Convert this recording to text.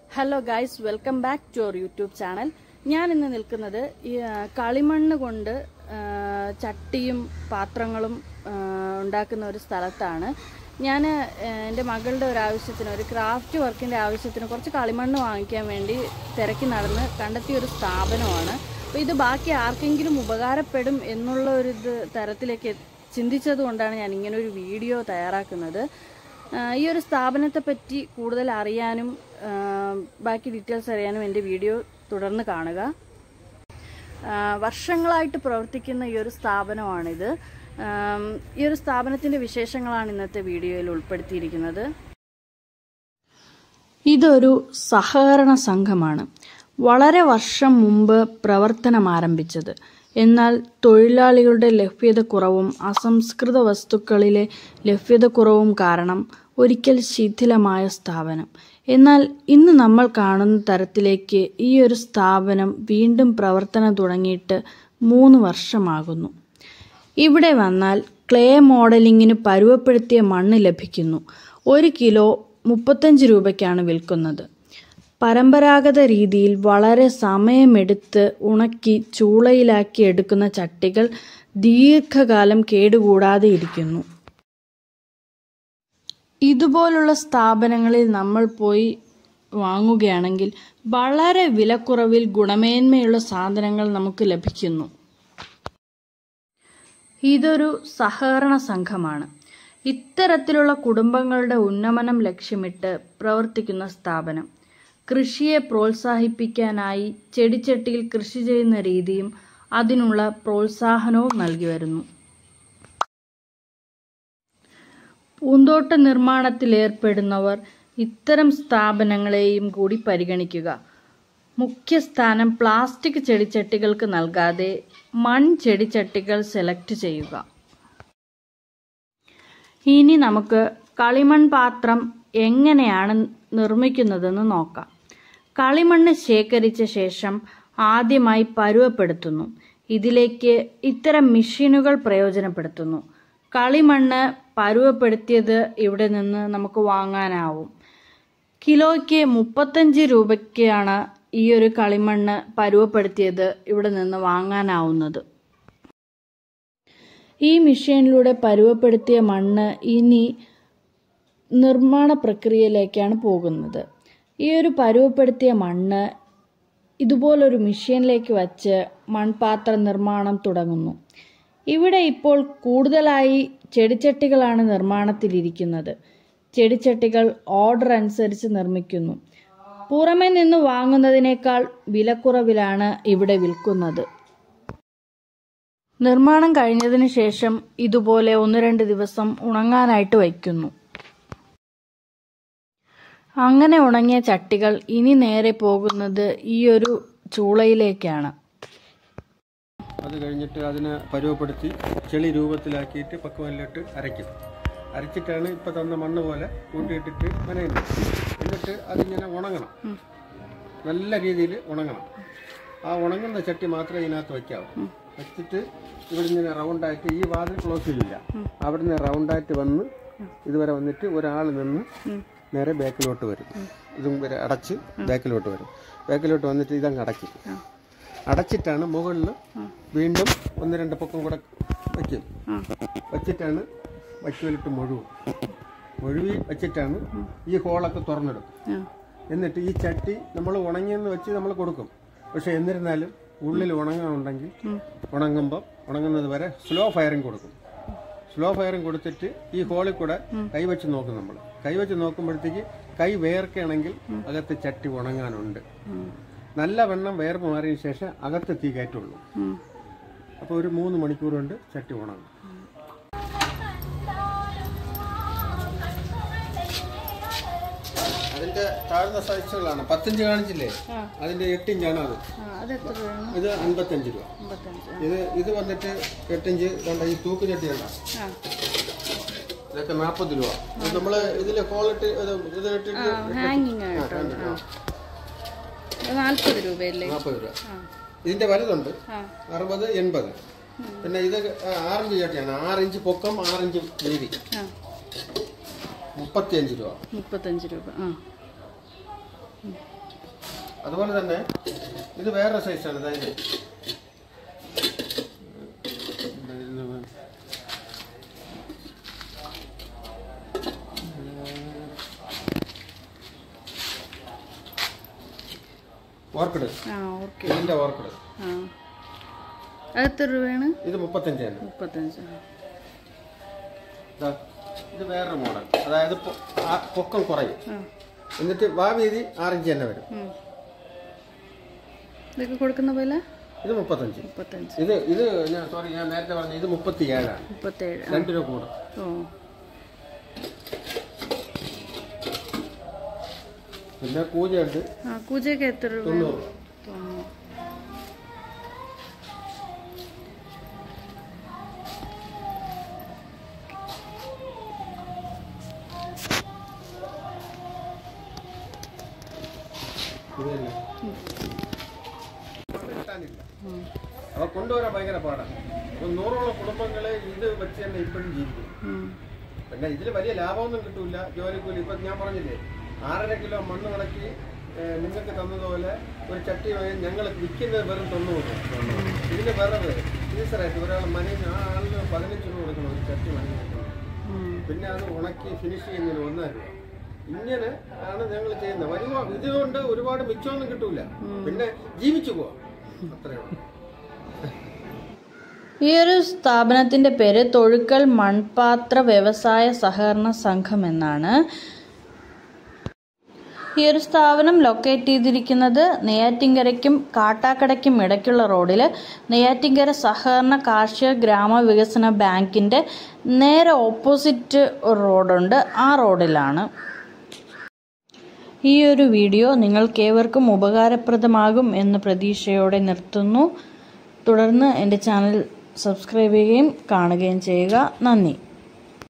Hello guys welcome back to our YouTube channel ഞാൻ ഇന്ന് നിൽക്കുന്നത് ഈ ആ, കളിമണ്ണ് കൊണ്ട് ആ, ചട്ടിയും പാത്രങ്ങളും ആ, ഉണ്ടാക്കുന്ന ഒരു സ്ഥലത്താണ് ഞാൻ എൻ്റെ മകളുടെ ഒരു ആവശ്യത്തിന് ഒരു ക്രാഫ്റ്റ് വർക്കിൻ്റെ ആവശ്യത്തിന് കുറച്ച് കളിമണ്ണ് വാങ്ങിക്കാൻ വേണ്ടി തിരക്കി നടന്ന് കണ്ടെത്തിയ ഒരു സ്ഥാപനമാണ് അപ്പോൾ ഇത് ബാക്കി ആർക്കെങ്കിലും ഉപകാരപ്പെടും എന്നുള്ള ഒരു ഇത് തരത്തിലേക്ക് ചിന്തിച്ചത് കൊണ്ടാണ് ഞാൻ ഇങ്ങനെ ഒരു വീഡിയോ തയ്യാറാക്കുന്നത് ആ, ഈ ഒരു സ്ഥാപനത്തെ പറ്റി കൂടുതൽ അറിയാനും ആ, ബാക്കി ഡീറ്റെയിൽസ് അറിയാനും എൻ്റെ വീഡിയോ തുടർന്ന് കാണുക ആ, വർഷങ്ങളായിട്ട് പ്രവർത്തിക്കുന്ന ഈ ഒരു സ്ഥാപനമാണിത് ആം, ഈ ഒരു സ്ഥാപനത്തിൻ്റെ വിശേഷങ്ങളാണ് ഇന്നത്തെ വീഡിയോയിൽ ഉൾപ്പെടുത്തിയിരിക്കുന്നത് ഇതൊരു സഹകരണ സംഘമാണ് വളരെ വർഷം മുമ്പ് പ്രവർത്തനം ആരംഭിച്ചത് എന്നാൽ തൊഴിലാളികളുടെ ലഭ്യതക്കുറവും അസംസ്കൃത വസ്തുക്കളിലെ ലഭ്യതക്കുറവും കാരണം ഒരിക്കൽ ശിഥിലമായ സ്ഥാപനം എന്നാൽ ഇന്ന് നമ്മൾ കാണുന്ന തരത്തിലേക്ക് ഈ ഒരു സ്ഥാപനം വീണ്ടും പ്രവർത്തനം തുടങ്ങിയിട്ട് മൂന്ന് വർഷമാകുന്നു ഇവിടെ വന്നാൽ ക്ലേ മോഡലിങ്ങിന് പരുവപ്പെടുത്തിയ മണ്ണ് ലഭിക്കുന്നു ഒരു കിലോ മുപ്പത്തഞ്ച് രൂപയ്ക്കാണ് വിൽക്കുന്നത് പരമ്പരാഗത രീതിയിൽ വളരെ സമയമെടുത്ത് ഉണക്കി ചൂളയിലാക്കി എടുക്കുന്ന ചട്ടികൾ ദീർഘകാലം കേടുകൂടാതെ ഇരിക്കുന്നു ഇതുപോലുള്ള സ്ഥാപനങ്ങളിൽ നമ്മൾ പോയി വാങ്ങുകയാണെങ്കിൽ വളരെ വിലക്കുറവിൽ ഗുണമേന്മയുള്ള സാധനങ്ങൾ നമുക്ക് ലഭിക്കുന്നു ഇതൊരു സഹകരണ സംഘമാണ് ഇത്തരത്തിലുള്ള കുടുംബങ്ങളുടെ ഉന്നമനം ലക്ഷ്യമിട്ട് പ്രവർത്തിക്കുന്ന സ്ഥാപനം കൃഷിയെ പ്രോത്സാഹിപ്പിക്കാനായി ചെടിച്ചട്ടിയിൽ കൃഷി ചെയ്യുന്ന രീതിയും അതിനുള്ള പ്രോത്സാഹനവും നൽകി വരുന്നു പൂന്തോട്ട നിർമ്മാണത്തിൽ ഏർപ്പെടുന്നവർ ഇത്തരം സ്ഥാപനങ്ങളെയും കൂടി പരിഗണിക്കുക മുഖ്യസ്ഥാനം പ്ലാസ്റ്റിക് ചെടിച്ചട്ടികൾക്ക് നൽകാതെ മൺ ചെടിച്ചട്ടികൾ സെലക്ട് ചെയ്യുക ഇനി നമുക്ക് കളിമൺ പാത്രം എങ്ങനെയാണ് നിർമ്മിക്കുന്നതെന്ന് നോക്കാം കളിമണ്ണ് ശേഖരിച്ച ശേഷം ആദ്യമായി പരുവപ്പെടുത്തുന്നു ഇതിലേക്ക് ഇത്തരം മെഷീനുകൾ പ്രയോജനപ്പെടുത്തുന്നു കളിമണ്ണ് പരുവപ്പെടുത്തിയത് ഇവിടെ നിന്ന് നമുക്ക് വാങ്ങാനാവും കിലോയ്ക്ക് മുപ്പത്തഞ്ച് രൂപയ്ക്കാണ് ഈ ഒരു കളിമണ്ണ് പരുവപ്പെടുത്തിയത് ഇവിടെ നിന്ന് വാങ്ങാനാവുന്നത് ഈ മെഷീനിലൂടെ പരുവപ്പെടുത്തിയ മണ്ണ് ഇനി നിർമ്മാണ പ്രക്രിയയിലേക്കാണ് പോകുന്നത് ഈ ഒരു പരുവപ്പെടുത്തിയ മണ്ണ് ഇതുപോലൊരു മെഷീനിലേക്ക് വച്ച് മൺപാത്ര നിർമ്മാണം തുടങ്ങുന്നു ഇവിടെ ഇപ്പോൾ കൂടുതലായി ചെടിച്ചട്ടികളാണ് നിർമ്മാണത്തിലിരിക്കുന്നത് ചെടിച്ചട്ടികൾ ഓർഡർ അനുസരിച്ച് നിർമ്മിക്കുന്നു പുറമെ നിന്ന് വാങ്ങുന്നതിനേക്കാൾ വിലക്കുറവിലാണ് ഇവിടെ വിൽക്കുന്നത് നിർമ്മാണം കഴിഞ്ഞതിന് ശേഷം ഇതുപോലെ ഒന്ന് രണ്ട് ദിവസം ഉണങ്ങാനായിട്ട് വയ്ക്കുന്നു അങ്ങനെ ഉണങ്ങിയ ചട്ടികൾ ഇനി നേരെ പോകുന്നത് ഈ ഒരു ചൂളയിലേക്കാണ് അത് കഴിഞ്ഞിട്ട് അതിനെ പരുവപ്പെടുത്തി ചെളി രൂപത്തിലാക്കിയിട്ട് പക്വലിട്ട് അരയ്ക്കും അരച്ചിട്ടാണ് ഇപ്പം തന്ന മണ്ണ് പോലെ കൂട്ടിയിട്ടിട്ട് നനയുന്നത് എന്നിട്ട് അതിങ്ങനെ ഉണങ്ങണം നല്ല രീതിയിൽ ഉണങ്ങണം ആ ഉണങ്ങുന്ന ചട്ടി മാത്രമേ ഇതിനകത്ത് വയ്ക്കാവൂ വെച്ചിട്ട് ഇവിടെ ഇങ്ങനെ റൗണ്ടായിട്ട് ഈ വാതിൽ ക്ലോസ് ചെയ്യില്ല അവിടെ നിന്ന് റൗണ്ടായിട്ട് വന്ന് ഇതുവരെ വന്നിട്ട് ഒരാൾ നിന്ന് നേരെ ബാക്കിലോട്ട് വരും ഇതും വരെ അടച്ച് ബാക്കിലോട്ട് വരും ബാക്കിലോട്ട് വന്നിട്ട് ഇതങ്ങ് അടയ്ക്കും അടച്ചിട്ടാണ് മുകളിൽ വീണ്ടും ഒന്ന് രണ്ട് പൊക്കം കൂടെ വയ്ക്കും വച്ചിട്ടാണ് വച്ചുവലിട്ട് മുഴുവും മുഴുവി വച്ചിട്ടാണ് ഈ ഹോളൊക്കെ തുറന്നിടും എന്നിട്ട് ഈ ചട്ടി നമ്മൾ ഉണങ്ങിയെന്ന് വെച്ച് നമ്മൾ കൊടുക്കും പക്ഷെ എന്നിരുന്നാലും ഉള്ളിൽ ഉണങ്ങാനുണ്ടെങ്കിൽ ഉണങ്ങുമ്പോൾ ഉണങ്ങുന്നത് വരെ സ്ലോ ഫയറിങ് കൊടുക്കും സ്ലോ ഫയറിങ് കൊടുത്തിട്ട് ഈ ഹോളിൽ കൂടെ കൈവച്ച് നോക്കും നമ്മൾ കൈവച്ച് നോക്കുമ്പോഴത്തേക്ക് കൈ വേർക്കുകയാണെങ്കിൽ അകത്ത് ചട്ടി ഉണങ്ങാനുണ്ട് നല്ല വെണ്ണം വേർപ്പ് മാറിയതിന് ശേഷം അകത്ത് തീ കയറ്റുള്ളൂ അപ്പോൾ ഒരു മൂന്ന് മണിക്കൂർ കൊണ്ട് ചട്ടി ഉണങ്ങും അതിന്റെ താഴ്ന്ന സൈസുകളാണ് പത്തഞ്ച് കാണിച്ചില്ലേ അതിന്റെ എട്ടിഞ്ചാണ് അത് അതെത്ര രൂപയാണ് ഇത് അൻപത്തഞ്ച് രൂപ അമ്പത്തഞ്ച് ഇത് ഇത് വന്നിട്ട് എട്ടിഞ്ച് കണ്ട ഈ തൂക്ക് ചട്ടി കണ്ട ആ ഇതൊക്കെ നാൽപ്പത് രൂപ ഇത് നമ്മള് ഇതില് ഹോളിട്ട് ഇത് ഇത് ഇട്ടിട്ട് ഹാങ്ങിങ് ആയിട്ടോ നാൽപ്പത് രൂപയല്ലേ നാൽപ്പത് രൂപ ഇതിന്റെ വലുതുണ്ട് ആ അറുപത് എൺപത് പിന്നെ ഇത് ആറിഞ്ച് ചട്ടിയാണ് ആറിഞ്ച് പൊക്കം ആറിഞ്ച് വീതി ആ മുപ്പത്തിയഞ്ച് രൂപ മുപ്പത്തഞ്ച് രൂപ ആ അതുപോലെ തന്നെ ഇത് വേറെ സൈസാണ് അതായത് ഓർക്കിഡ് ആ ഓക്കെ ഇതിന്റെ ഓർക്കിഡ് ആ അത് എത്ര രൂപയാണ് ഇത് മുപ്പത്തഞ്ചാണ് മുപ്പത്തഞ്ച് ദാ, ഇത് വേറൊരു മോഡൽ അതായത് പൊ- ആ പൊക്കം കുറയും ആ എന്നിട്ട് വാ വീതി ആറിഞ്ച് തന്നെ വരും ഉം. ഇതൊക്കെ കൊടുക്കുന്ന വില ഇത് മുപ്പത്തഞ്ച് മുപ്പത്തഞ്ച് ഇത് ഇത് ഞാൻ സോറി ഞാൻ നേരത്തെ പറഞ്ഞു ഇത് മുപ്പത്തി ഏഴാണ് മുപ്പത്തേഴ് ആ. രണ്ട് രൂപ കൂടും ഓ പിന്നെ കൂജയുണ്ട് ആ കൂജയൊക്കെ എത്ര രൂപ തൊണ്ണൂറ് തൊണ്ണൂറ് ഇത് തന്നെ. കിട്ടാനില്ല. ഉം. അപ്പൊ കൊണ്ടുവരാൻ ഭയങ്കര പാടാണ് അപ്പൊ നൂറോളം കുടുംബങ്ങളെ ഇത് വെച്ച് തന്നെ ഇപ്പോഴും ജീവിക്കും ഉം. പിന്നെ ഇതിൽ വലിയ ലാഭമൊന്നും കിട്ടൂല ജോലിക്കൂലി ഇപ്പൊ ഞാൻ പറഞ്ഞില്ലേ ആറര കിലോ മണ്ണ് കണക്കി ഏഹ്, നിങ്ങൾക്ക് തന്നതുപോലെ ഒരു ചട്ടി വാങ്ങി ഞങ്ങൾ വിൽക്കുന്നത് വെറും തൊണ്ണൂറ് ഇതിന് വിറവ് സീസറായിട്ട് ഒരാൾ മണി ആ ആളിന് പതിനഞ്ച് രൂപ കൊടുക്കണം ഒരു ചട്ടി മണി കൊടുക്കണം ഉം. പിന്നെ അത് ഉണക്കി ഫിനിഷ് ചെയ്യുന്നതിന് ഒന്നര രൂപ ഇങ്ങനെ ആണ് ഞങ്ങൾ ചെയ്യുന്നത് വരുവ ഇതുകൊണ്ട് ഒരുപാട് മിച്ചമൊന്നും കിട്ടൂല പിന്നെ ജീവിച്ചു പോവാം അത്രേ ഉള്ളൂ ഈ ഒരു സ്ഥാപനത്തിന്റെ പേര് തൊഴുക്കൽ മൺപാത്ര വ്യവസായ സഹകരണ സംഘം എന്നാണ് ഈ ഒരു സ്ഥാപനം ലൊക്കേറ്റ് ചെയ്തിരിക്കുന്നത് നെയ്യാറ്റിൻകരയ്ക്കും കാട്ടാക്കടയ്ക്കും ഇടയ്ക്കുള്ള റോഡിൽ നെയ്യാറ്റിൻകര സഹകരണ കാർഷിക ഗ്രാമവികസന ബാങ്കിന്റെ നേരെ ഓപ്പോസിറ്റ് ഒരു റോഡുണ്ട് ആ റോഡിലാണ് ഈ ഒരു വീഡിയോ നിങ്ങൾക്കേവർക്കും ഉപകാരപ്രദമാകും എന്ന പ്രതീക്ഷയോടെ നിർത്തുന്നു തുടർന്ന് എൻ്റെ ചാനൽ സബ്സ്ക്രൈബ് ചെയ്യുകയും കാണുകയും ചെയ്യുക നന്ദി